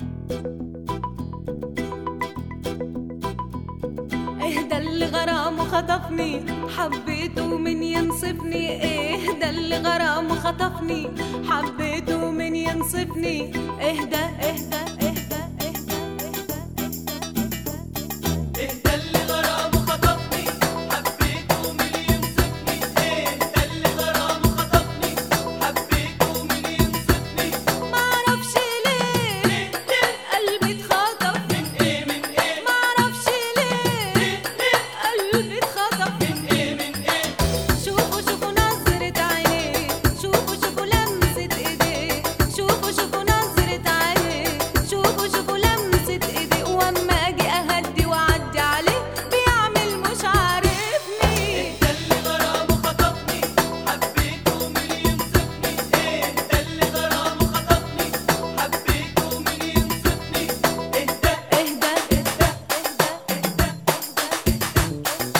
اهدى اللي غرامه خطفني حبيته من ينصفني اهدى اللي غرامه خطفني حبيته من ينصفني اهدى اهدى اهدى اهدى اهدى اللي غرامه خطفني حبيته من ينصفني اهدى اللي غرامه خطفني حبيته من ينصفني معرفش ليه قلبي اتخطف من ايه من ايه معرفش ليه قلبي اتخطف من ايه من ايه شوفوا شوفوا نظرة عينيه شوفوا شوفوا لمسة ايديه شوفوا شوفوا نظرة عينيه شوفوا شوفوا لمسة ايديه واما اجي اهدي واعدي عليه بيعمل مش عارفني اهدى اللي غرامه خطفني حبيته من ينصفني اهدى اللي غرامه خطفني حبيته من ينصفني اهدى اهدى اهدى اهدى اهدى